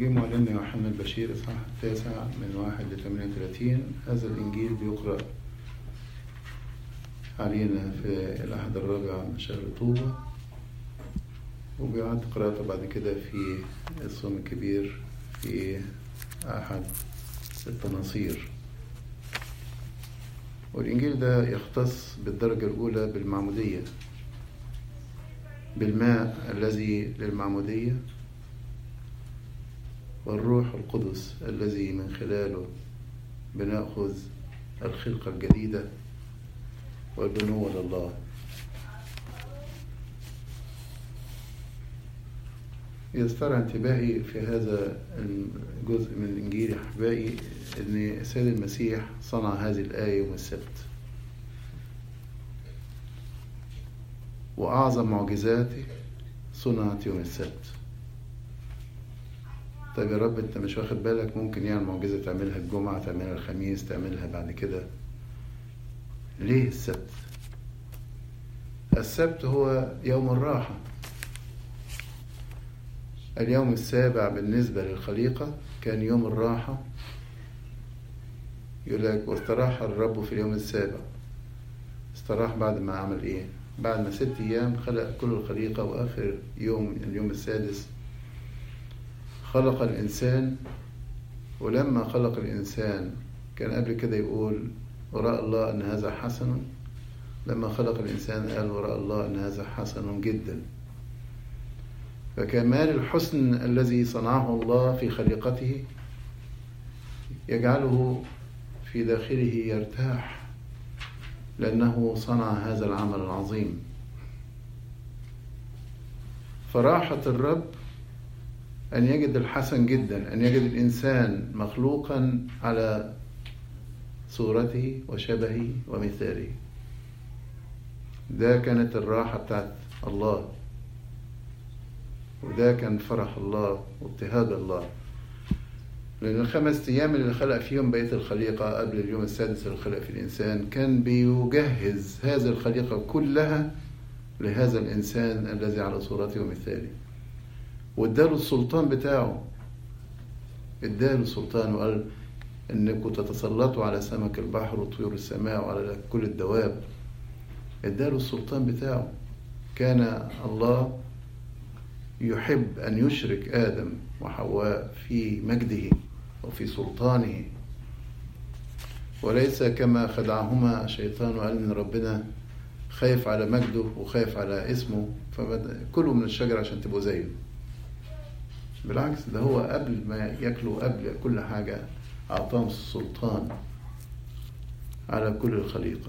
إنجيل معلمنا يوحنا البشير إصحاح التاسع من واحد لثمانية وثلاثين هذا الإنجيل بيقرأ علينا في الأحد الرابع من شهر طوبة وبيعاد قراءته بعد كده في الصوم الكبير في أحد التناصير والإنجيل ده يختص بالدرجة الأولى بالمعمودية بالماء الذي للمعمودية والروح القدس الذي من خلاله بناخذ الخلقة الجديدة والبنوة لله يسترعى انتباهي في هذا الجزء من الإنجيل يا أحبائي أن السيد المسيح صنع هذه الآية يوم السبت وأعظم معجزاته صنعت يوم السبت طيب يا رب انت مش واخد بالك ممكن يعني معجزة تعملها الجمعة تعملها الخميس تعملها بعد كده ليه السبت السبت هو يوم الراحة اليوم السابع بالنسبة للخليقة كان يوم الراحة يقول لك واستراح الرب في اليوم السابع استراح بعد ما عمل ايه بعد ما ست ايام خلق كل الخليقة واخر يوم اليوم السادس خلق الإنسان ولما خلق الإنسان كان قبل كده يقول وراء الله أن هذا حسن لما خلق الإنسان قال وراء الله أن هذا حسن جدا فكمال الحسن الذي صنعه الله في خليقته يجعله في داخله يرتاح لأنه صنع هذا العمل العظيم فراحة الرب أن يجد الحسن جدا أن يجد الإنسان مخلوقا على صورته وشبهه ومثاله ده كانت الراحة بتاعت الله وده كان فرح الله وابتهاج الله لأن الخمس أيام اللي خلق فيهم بقية الخليقة قبل اليوم السادس اللي خلق فيه الإنسان كان بيجهز هذه الخليقة كلها لهذا الإنسان الذي على صورته ومثاله واداله السلطان بتاعه اداله السلطان وقال انكم تتسلطوا على سمك البحر وطيور السماء وعلى كل الدواب اداله السلطان بتاعه كان الله يحب ان يشرك ادم وحواء في مجده وفي سلطانه وليس كما خدعهما الشيطان وقال ان ربنا خايف على مجده وخايف على اسمه فكلوا من الشجره عشان تبقوا زيه بالعكس ده هو قبل ما ياكلوا قبل كل حاجة أعطاهم السلطان على كل الخليقة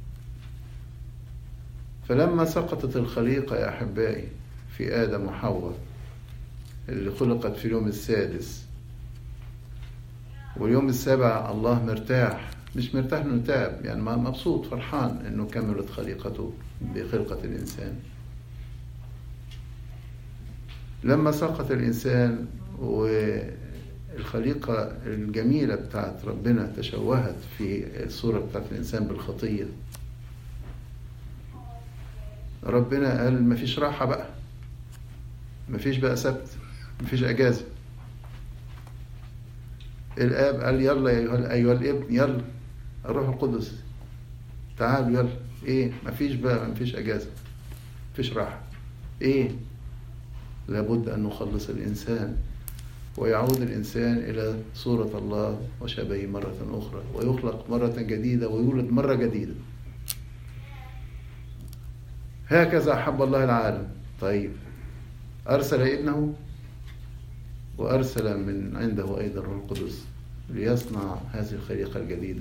فلما سقطت الخليقة يا أحبائي في آدم وحواء اللي خلقت في اليوم السادس واليوم السابع الله مرتاح مش مرتاح انه تعب يعني مبسوط فرحان انه كملت خليقته بخلقة الانسان لما سقط الإنسان والخليقة الجميلة بتاعت ربنا تشوهت في الصورة بتاعت الإنسان بالخطية ربنا قال مفيش راحة بقى مفيش بقى سبت مفيش أجازة الآب قال يلا يا أيها الابن يلا الروح القدس تعالوا يلا إيه مفيش بقى مفيش أجازة مفيش راحة إيه لابد أن نخلص الإنسان ويعود الإنسان إلى صورة الله وشبهه مرة أخرى ويخلق مرة جديدة ويولد مرة جديدة هكذا أحب الله العالم طيب أرسل ابنه وأرسل من عنده أيضا الروح القدس ليصنع هذه الخليقة الجديدة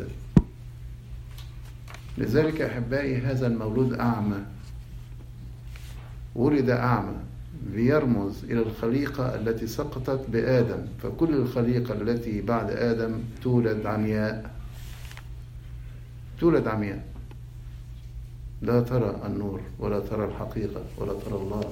لذلك أحبائي هذا المولود أعمى ولد أعمى بيرمز إلى الخليقة التي سقطت بآدم فكل الخليقة التي بعد آدم تولد عمياء تولد عمياء لا ترى النور ولا ترى الحقيقة ولا ترى الله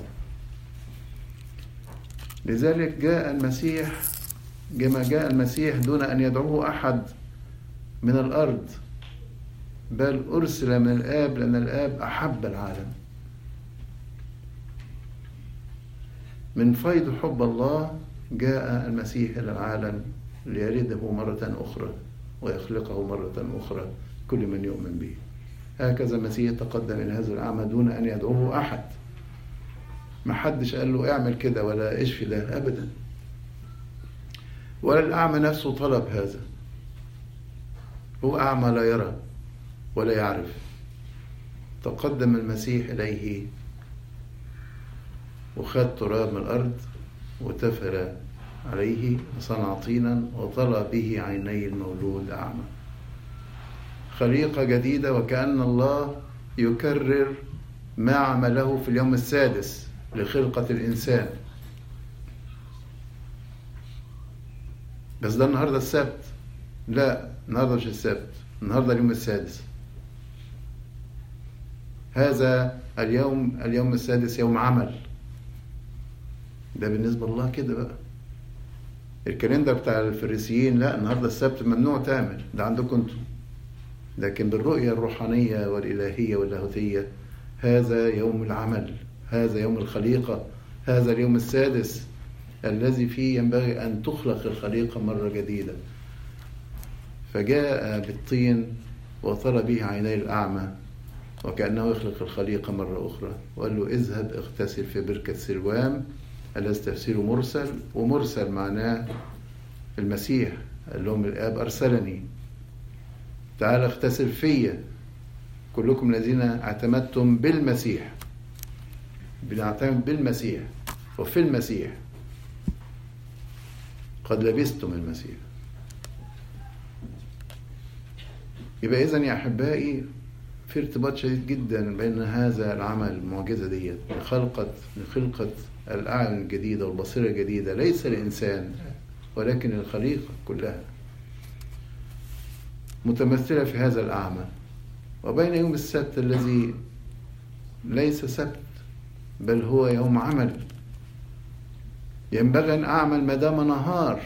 لذلك جاء المسيح كما جاء المسيح دون أن يدعوه أحد من الأرض بل أرسل من الآب لأن الآب أحب العالم من فيض حب الله جاء المسيح إلى العالم ليلده مرة أخرى ويخلقه مرة أخرى كل من يؤمن به هكذا المسيح تقدم إلى هذا الأعمى دون أن يدعوه أحد ما حدش قال له اعمل كده ولا اشفي ده أبدا ولا الأعمى نفسه طلب هذا هو أعمى لا يرى ولا يعرف تقدم المسيح إليه وخد تراب من الأرض وتفل عليه وصنع طينا وطلى به عيني المولود أعمى خليقة جديدة وكأن الله يكرر ما عمله في اليوم السادس لخلقة الإنسان بس ده النهاردة السبت لا النهاردة مش السبت النهاردة اليوم السادس هذا اليوم اليوم السادس يوم عمل ده بالنسبة لله كده بقى الكالندر بتاع الفريسيين لا النهارده السبت ممنوع تعمل ده عندكم انتم لكن بالرؤية الروحانية والإلهية واللاهوتية هذا يوم العمل هذا يوم الخليقة هذا اليوم السادس الذي فيه ينبغي أن تخلق الخليقة مرة جديدة فجاء بالطين وطل به عيني الأعمى وكأنه يخلق الخليقة مرة أخرى وقال له اذهب اغتسل في بركة سلوام الذي تفسيره مرسل ومرسل معناه المسيح قال لهم الآب أرسلني تعال اغتسل فيا كلكم الذين اعتمدتم بالمسيح بنعتمد بالمسيح وفي المسيح قد لبستم المسيح يبقى إذا يا أحبائي في ارتباط شديد جدا بين هذا العمل المعجزة ديت لخلقة لخلقة الأعين الجديدة والبصيرة الجديدة ليس لإنسان ولكن الخليقة كلها متمثلة في هذا الأعمى وبين يوم السبت الذي ليس سبت بل هو يوم عمل ينبغي أن أعمل ما دام نهار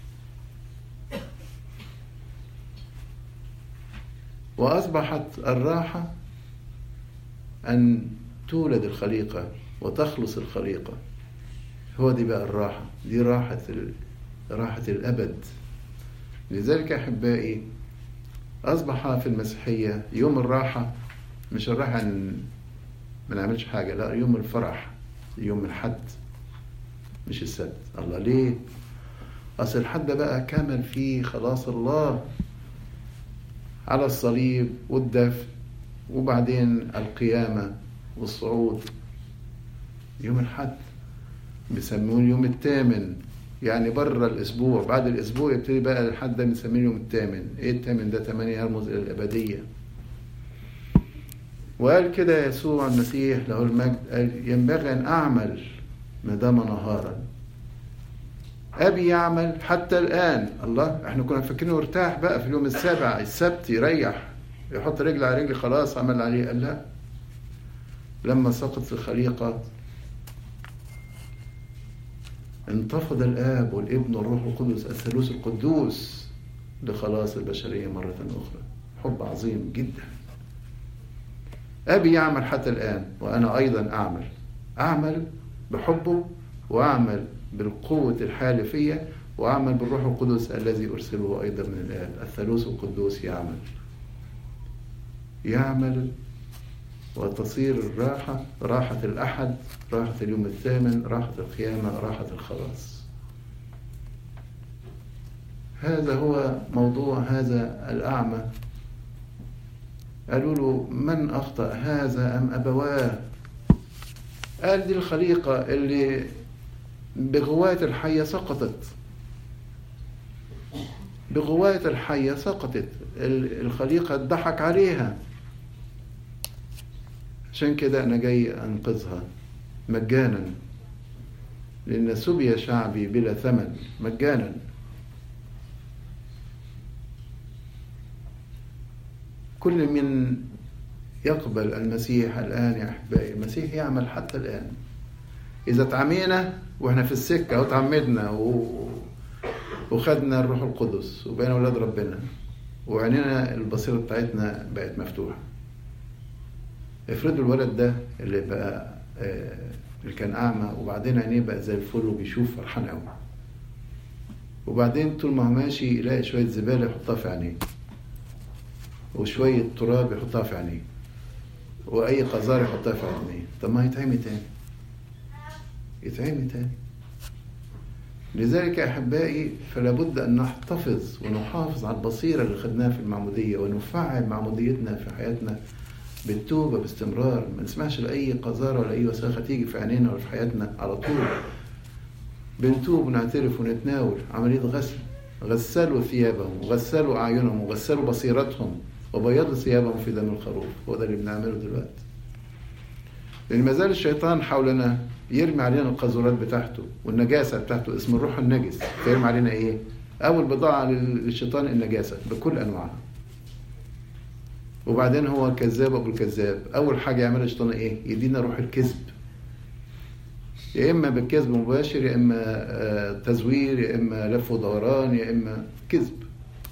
وأصبحت الراحة أن تولد الخليقة وتخلص الخليقة هو دي بقى الراحة دي راحة ال... راحة الأبد لذلك أحبائي أصبح في المسيحية يوم الراحة مش الراحة إن ما نعملش حاجة لا يوم الفرح يوم الحد مش السبت الله ليه؟ أصل الحد بقى كمل فيه خلاص الله على الصليب والدفن وبعدين القيامة والصعود يوم الحد بيسموه اليوم الثامن يعني بره الاسبوع بعد الاسبوع يبتدي بقى الحد ده بنسميه اليوم الثامن ايه الثامن ده ثمانية يرمز الى الابديه وقال كده يسوع المسيح له المجد قال ينبغي ان اعمل ما دام نهارا ابي يعمل حتى الان الله احنا كنا فاكرينه ارتاح بقى في اليوم السابع السبت يريح يحط رجل على رجل خلاص عمل عليه قال لا لما سقط الخليقه انتفض الآب والابن والروح القدس الثالوث القدوس لخلاص البشرية مرة أخرى حب عظيم جدا أبي يعمل حتى الآن وأنا أيضا أعمل أعمل بحبه وأعمل بالقوة الحالفية وأعمل بالروح القدس الذي أرسله أيضا من الآب الثالوث القدوس يعمل يعمل وتصير الراحة راحة الأحد راحة اليوم الثامن راحة القيامة راحة الخلاص هذا هو موضوع هذا الأعمى قالوا له من أخطأ هذا أم أبواه قال دي الخليقة اللي بغواية الحية سقطت بغواية الحية سقطت الخليقة ضحك عليها عشان كده أنا جاي أنقذها مجانا لأن سبي شعبي بلا ثمن مجانا كل من يقبل المسيح الآن يا أحبائي المسيح يعمل حتى الآن إذا اتعمينا وإحنا في السكة وتعمدنا و... وخدنا الروح القدس وبقينا أولاد ربنا وعينينا البصيرة بتاعتنا بقت مفتوحة افرضوا الولد ده اللي بقى اللي كان اعمى وبعدين عينيه بقى زي الفل وبيشوف فرحان قوي وبعدين طول ما هو ماشي يلاقي شوية زبالة يحطها في عينيه وشوية تراب يحطها في عينيه وأي قذارة يحطها في عينيه طب ما يتعمي تاني يتعمي تاني لذلك يا أحبائي فلا بد أن نحتفظ ونحافظ على البصيرة اللي خدناها في المعمودية ونفعل معموديتنا في حياتنا بالتوبة باستمرار ما نسمعش لأي قذارة ولا أي وساخة تيجي في عينينا ولا في حياتنا على طول بنتوب ونعترف ونتناول عملية غسل غسلوا ثيابهم وغسلوا أعينهم وغسلوا بصيرتهم وبيضوا ثيابهم في دم الخروف هو ده اللي بنعمله دلوقتي لأن ما زال الشيطان حولنا يرمي علينا القذورات بتاعته والنجاسة بتاعته اسم الروح النجس فيرمي علينا إيه؟ أول بضاعة للشيطان النجاسة بكل أنواعها وبعدين هو الكذاب أبو الكذاب أول حاجة يعملها الشيطان إيه؟ يدينا روح الكذب يا إما بالكذب مباشر يا إما تزوير يا إما لف ودوران يا إما كذب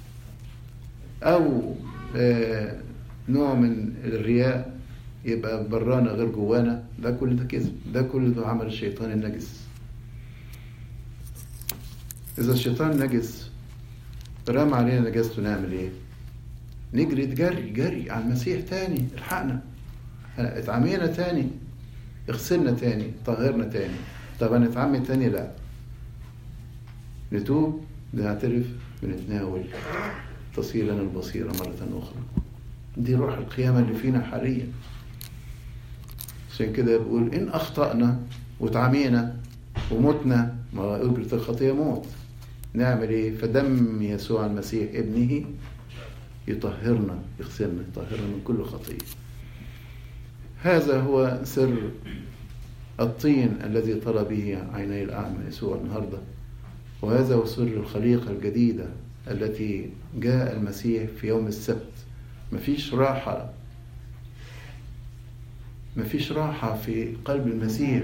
أو نوع من الرياء يبقى برانا غير جوانا ده كل ده كذب ده كل ده عمل الشيطان النجس إذا الشيطان نجس رمى علينا نجاسته نعمل إيه؟ نجري جري جري على المسيح تاني الحقنا اتعمينا تاني اغسلنا تاني طهرنا تاني طب هنتعمي تاني لا نتوب نعترف بنتناول تصير لنا البصيرة مرة أخرى دي روح القيامة اللي فينا حاليا عشان كده بيقول إن أخطأنا وتعمينا ومتنا ما أجرة الخطية موت نعمل إيه فدم يسوع المسيح ابنه يطهرنا يغسلنا يطهرنا من كل خطية هذا هو سر الطين الذي طرى به عيني الأعمى يسوع النهاردة وهذا هو سر الخليقة الجديدة التي جاء المسيح في يوم السبت مفيش راحة مفيش راحة في قلب المسيح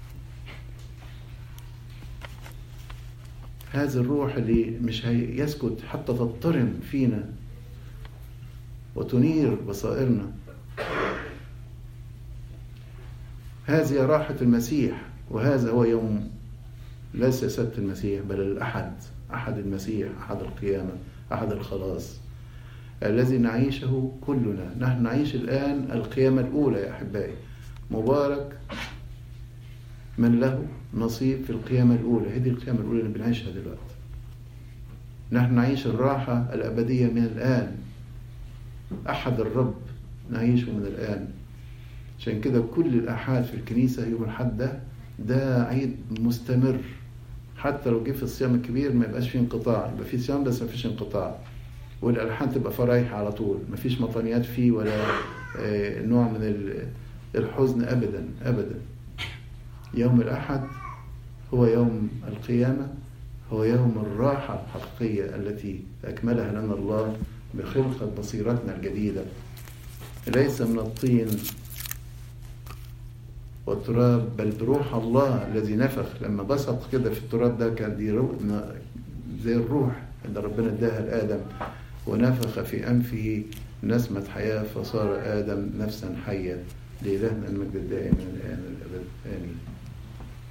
هذا الروح اللي مش هيسكت حتى تضطرم فينا وتنير بصائرنا هذه راحة المسيح وهذا هو يوم ليس سبت المسيح بل الأحد أحد المسيح أحد القيامة أحد الخلاص الذي نعيشه كلنا نحن نعيش الآن القيامة الأولى يا أحبائي مبارك من له نصيب في القيامة الأولى هذه القيامة الأولى اللي بنعيشها دلوقتي نحن نعيش الراحة الأبدية من الآن أحد الرب نعيشه من الآن عشان كده كل الأحاد في الكنيسة يوم الحد ده ده عيد مستمر حتى لو جه في الصيام الكبير ما يبقاش فيه انقطاع يبقى فيه صيام بس ما فيش انقطاع والالحان تبقى فرايح على طول ما فيش مطانيات فيه ولا نوع من الحزن ابدا ابدا يوم الاحد هو يوم القيامه هو يوم الراحه الحقيقيه التي اكملها لنا الله بخلقه بصيرتنا الجديده ليس من الطين والتراب بل بروح الله الذي نفخ لما بسط كده في التراب ده كان دي زي الروح اللي ربنا اداها لآدم ونفخ في أنفه نسمة حياة فصار آدم نفسا حية لإلهنا المجد الدائم من الآن والأبد آمين